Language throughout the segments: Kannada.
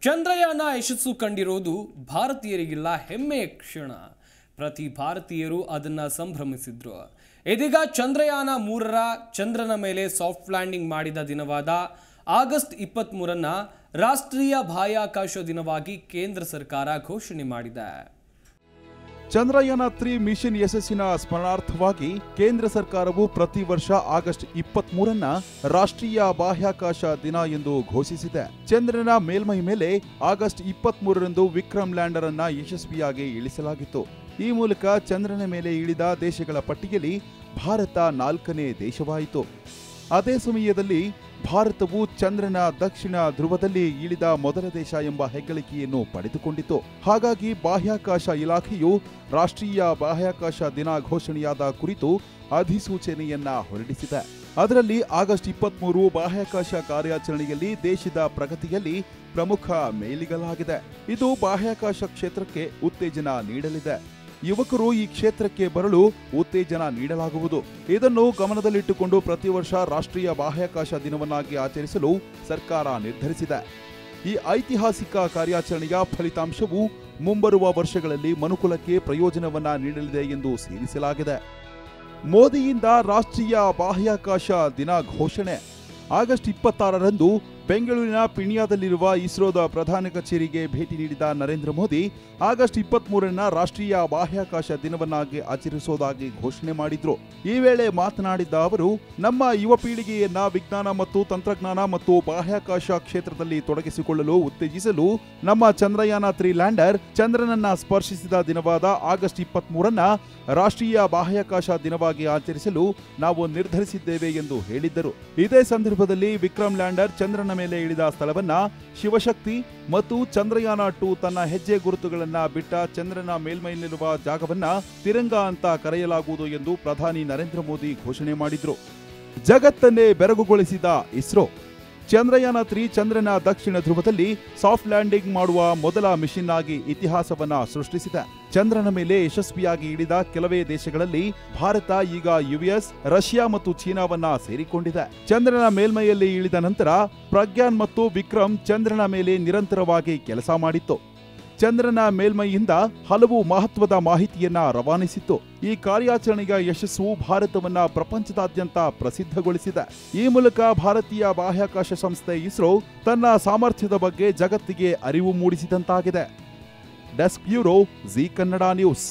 ಚಂದ್ರಯಾನ ಯಶಸ್ಸು ಕಂಡಿರೋದು ಭಾರತೀಯರಿಗೆಲ್ಲ ಹೆಮ್ಮೆಯ ಕ್ಷಣ ಪ್ರತಿ ಭಾರತೀಯರು ಅದನ್ನ ಸಂಭ್ರಮಿಸಿದ್ರು ಇದೀಗ ಚಂದ್ರಯಾನ ಮೂರರ ಚಂದ್ರನ ಮೇಲೆ ಸಾಫ್ಟ್ ಲ್ಯಾಂಡಿಂಗ್ ಮಾಡಿದ ದಿನವಾದ ಆಗಸ್ಟ್ ಇಪ್ಪತ್ತ್ಮೂರನ್ನ ರಾಷ್ಟ್ರೀಯ ಬಾಹ್ಯಾಕಾಶ ದಿನವಾಗಿ ಕೇಂದ್ರ ಸರ್ಕಾರ ಘೋಷಣೆ ಮಾಡಿದೆ ಚಂದ್ರಯಾನ ತ್ರೀ ಮಿಷನ್ ಯಶಸ್ಸಿನ ಸ್ಮರಣಾರ್ಥವಾಗಿ ಕೇಂದ್ರ ಸರ್ಕಾರವು ಪ್ರತಿ ವರ್ಷ ಆಗಸ್ಟ್ ಇಪ್ಪತ್ತ್ ಮೂರನ್ನ ರಾಷ್ಟ್ರೀಯ ಬಾಹ್ಯಾಕಾಶ ದಿನ ಎಂದು ಘೋಷಿಸಿದೆ ಚಂದ್ರನ ಮೇಲ್ಮೈ ಮೇಲೆ ಆಗಸ್ಟ್ ಇಪ್ಪತ್ತ್ ಮೂರರಂದು ವಿಕ್ರಮ್ ಲ್ಯಾಂಡರ್ ಅನ್ನ ಯಶಸ್ವಿಯಾಗಿ ಇಳಿಸಲಾಗಿತ್ತು ಈ ಮೂಲಕ ಚಂದ್ರನ ಮೇಲೆ ಇಳಿದ ದೇಶಗಳ ಪಟ್ಟಿಯಲ್ಲಿ ಭಾರತ ನಾಲ್ಕನೇ ದೇಶವಾಯಿತು ಅದೇ ಸಮಯದಲ್ಲಿ ಭಾರತವು ಚಂದ್ರನ ದಕ್ಷಿಣ ಧ್ರುವದಲ್ಲಿ ಇಳಿದ ಮೊದಲ ದೇಶ ಎಂಬ ಹೆಗ್ಗಳಿಕೆಯನ್ನು ಪಡೆದುಕೊಂಡಿತು ಹಾಗಾಗಿ ಬಾಹ್ಯಾಕಾಶ ಇಲಾಖೆಯು ರಾಷ್ಟ್ರೀಯ ಬಾಹ್ಯಾಕಾಶ ದಿನ ಘೋಷಣೆಯಾದ ಕುರಿತು ಅಧಿಸೂಚನೆಯನ್ನ ಹೊರಡಿಸಿದೆ ಅದರಲ್ಲಿ ಆಗಸ್ಟ್ ಇಪ್ಪತ್ಮೂರು ಬಾಹ್ಯಾಕಾಶ ಕಾರ್ಯಾಚರಣೆಯಲ್ಲಿ ದೇಶದ ಪ್ರಗತಿಯಲ್ಲಿ ಪ್ರಮುಖ ಮೇಲಿಗಲಾಗಿದೆ ಇದು ಬಾಹ್ಯಾಕಾಶ ಕ್ಷೇತ್ರಕ್ಕೆ ಉತ್ತೇಜನ ನೀಡಲಿದೆ ಯುವಕರು ಈ ಕ್ಷೇತ್ರಕ್ಕೆ ಬರಲು ಉತ್ತೇಜನ ನೀಡಲಾಗುವುದು ಇದನ್ನು ಗಮನದಲ್ಲಿಟ್ಟುಕೊಂಡು ಪ್ರತಿ ವರ್ಷ ರಾಷ್ಟ್ರೀಯ ಬಾಹ್ಯಾಕಾಶ ದಿನವನ್ನಾಗಿ ಆಚರಿಸಲು ಸರ್ಕಾರ ನಿರ್ಧರಿಸಿದೆ ಈ ಐತಿಹಾಸಿಕ ಕಾರ್ಯಾಚರಣೆಯ ಫಲಿತಾಂಶವು ಮುಂಬರುವ ವರ್ಷಗಳಲ್ಲಿ ಮನುಕುಲಕ್ಕೆ ಪ್ರಯೋಜನವನ್ನ ನೀಡಲಿದೆ ಎಂದು ಸೇರಿಸಲಾಗಿದೆ ಮೋದಿಯಿಂದ ರಾಷ್ಟ್ರೀಯ ಬಾಹ್ಯಾಕಾಶ ದಿನ ಘೋಷಣೆ ಆಗಸ್ಟ್ ಇಪ್ಪತ್ತಾರರಂದು ಬೆಂಗಳೂರಿನ ಪಿಣಿಯಾದಲ್ಲಿರುವ ಇಸ್ರೋದ ಪ್ರಧಾನ ಕಚೇರಿಗೆ ಭೇಟಿ ನೀಡಿದ ನರೇಂದ್ರ ಮೋದಿ ಆಗಸ್ಟ್ ಇಪ್ಪತ್ಮೂರನ್ನ ರಾಷ್ಟ್ರೀಯ ಬಾಹ್ಯಾಕಾಶ ದಿನವನ್ನಾಗಿ ಆಚರಿಸುವುದಾಗಿ ಘೋಷಣೆ ಮಾಡಿದ್ರು ಈ ವೇಳೆ ಮಾತನಾಡಿದ್ದ ಅವರು ನಮ್ಮ ಯುವ ಪೀಳಿಗೆಯನ್ನ ವಿಜ್ಞಾನ ಮತ್ತು ತಂತ್ರಜ್ಞಾನ ಮತ್ತು ಬಾಹ್ಯಾಕಾಶ ಕ್ಷೇತ್ರದಲ್ಲಿ ತೊಡಗಿಸಿಕೊಳ್ಳಲು ಉತ್ತೇಜಿಸಲು ನಮ್ಮ ಚಂದ್ರಯಾನ ತ್ರೀ ಲ್ಯಾಂಡರ್ ಚಂದ್ರನನ್ನ ಸ್ಪರ್ಶಿಸಿದ ದಿನವಾದ ಆಗಸ್ಟ್ ಇಪ್ಪತ್ಮೂರನ್ನ ರಾಷ್ಟ್ರೀಯ ಬಾಹ್ಯಾಕಾಶ ದಿನವಾಗಿ ಆಚರಿಸಲು ನಾವು ನಿರ್ಧರಿಸಿದ್ದೇವೆ ಎಂದು ಹೇಳಿದ್ದರು ಇದೇ ಸಂದರ್ಭದಲ್ಲಿ ವಿಕ್ರಮ್ ಲ್ಯಾಂಡರ್ ಚಂದ್ರನ ಮೇಲೆ ಇಳಿದ ಸ್ಥಳವನ್ನ ಶಿವಶಕ್ತಿ ಮತ್ತು ಚಂದ್ರಯಾನ ಟು ತನ್ನ ಹೆಜ್ಜೆ ಗುರುತುಗಳನ್ನ ಬಿಟ್ಟ ಚಂದ್ರನ ಮೇಲ್ಮೈನಲ್ಲಿರುವ ಜಾಗವನ್ನ ತಿರಂಗ ಅಂತ ಕರೆಯಲಾಗುವುದು ಎಂದು ಪ್ರಧಾನಿ ನರೇಂದ್ರ ಮೋದಿ ಘೋಷಣೆ ಮಾಡಿದ್ರು ಜಗತ್ತನ್ನೇ ಬೆರಗುಗೊಳಿಸಿದ ಇಸ್ರೋ ಚಂದ್ರಯಾನ ತ್ರೀ ಚಂದ್ರನ ದಕ್ಷಿಣ ಧ್ರುವದಲ್ಲಿ ಸಾಫ್ಟ್ ಲ್ಯಾಂಡಿಂಗ್ ಮಾಡುವ ಮೊದಲ ಮಿಷನ್ ಆಗಿ ಇತಿಹಾಸವನ್ನ ಸೃಷ್ಟಿಸಿದೆ ಚಂದ್ರನ ಮೇಲೆ ಯಶಸ್ವಿಯಾಗಿ ಇಳಿದ ಕೆಲವೇ ದೇಶಗಳಲ್ಲಿ ಭಾರತ ಈಗ ಯುಎಸ್ ರಷ್ಯಾ ಮತ್ತು ಚೀನಾವನ್ನ ಸೇರಿಕೊಂಡಿದೆ ಚಂದ್ರನ ಮೇಲ್ಮೈಯಲ್ಲಿ ಇಳಿದ ನಂತರ ಪ್ರಜ್ಞಾನ್ ಮತ್ತು ವಿಕ್ರಮ್ ಚಂದ್ರನ ಮೇಲೆ ನಿರಂತರವಾಗಿ ಕೆಲಸ ಮಾಡಿತ್ತು ಚಂದ್ರನ ಮೇಲ್ಮೈಯಿಂದ ಹಲವು ಮಹತ್ವದ ಮಾಹಿತಿಯನ್ನ ರವಾನಿಸಿತ್ತು ಈ ಕಾರ್ಯಾಚರಣೆಯ ಯಶಸ್ಸು ಭಾರತವನ್ನ ಪ್ರಪಂಚದಾದ್ಯಂತ ಪ್ರಸಿದ್ಧಗೊಳಿಸಿದೆ ಈ ಮೂಲಕ ಭಾರತೀಯ ಬಾಹ್ಯಾಕಾಶ ಸಂಸ್ಥೆ ಇಸ್ರೋ ತನ್ನ ಸಾಮರ್ಥ್ಯದ ಬಗ್ಗೆ ಜಗತ್ತಿಗೆ ಅರಿವು ಮೂಡಿಸಿದಂತಾಗಿದೆ desk bureau Zee Kannada news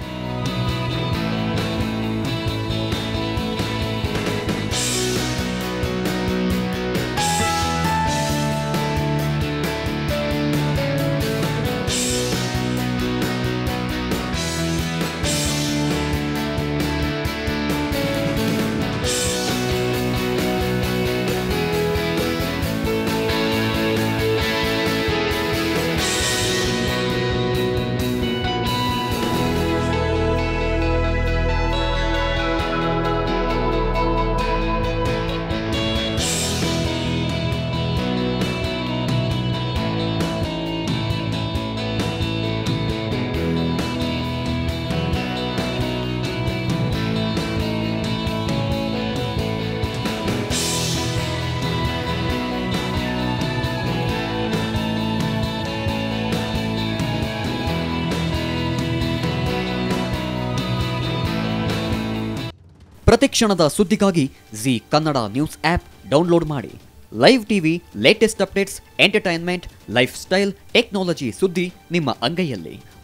ಪ್ರತಿಕ್ಷಣದ ಸುದ್ದಿಗಾಗಿ Zee Kannada news app download ಮಾಡಿ live TV latest updates entertainment lifestyle technology ಸುದ್ದಿ ನಿಮ್ಮ ಅಂಗೈಯಲ್ಲಿ